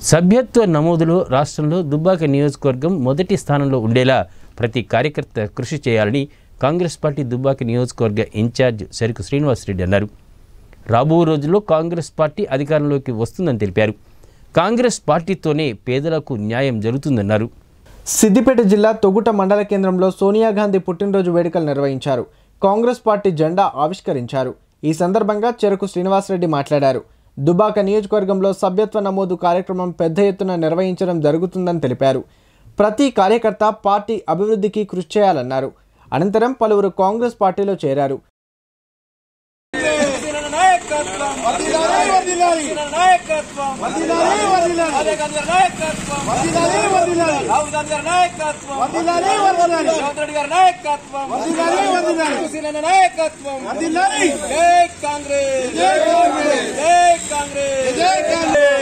సభ్యత్వ నమోదులో రాష్ట్రంలో దుబ్బాక నియోజకవర్గం మొదటి స్థానంలో ఉండేలా ప్రతి కార్యకర్త కృషి చేయాలని కాంగ్రెస్ పార్టీ దుబ్బాక నియోజకవర్గ ఇన్ఛార్జ్ సరుకు శ్రీనివాసరెడ్డి అన్నారు రాబో రోజుల్లో కాంగ్రెస్ పార్టీ అధికారంలోకి వస్తుందని తెలిపారు కాంగ్రెస్ పార్టీతోనే పేదలకు న్యాయం జరుగుతుందన్నారు సిద్దిపేట జిల్లా తొగుట మండల కేంద్రంలో సోనియా గాంధీ పుట్టినరోజు వేడుకలు నిర్వహించారు కాంగ్రెస్ పార్టీ జెండా ఆవిష్కరించారు ఈ సందర్భంగా చెరుకు శ్రీనివాసరెడ్డి మాట్లాడారు దుబాక నియోజకవర్గంలో సభ్యత్వ నమోదు కార్యక్రమం పెద్ద ఎత్తున నిర్వహించడం జరుగుతుందని తెలిపారు ప్రతి కార్యకర్త పార్టీ అభివృద్ధికి కృషి చేయాలన్నారు అనంతరం పలువురు కాంగ్రెస్ పార్టీలో చేరారు జై కాంగ్రెస్ జై కాంగ్రెస్ జై కాంగ్రెస్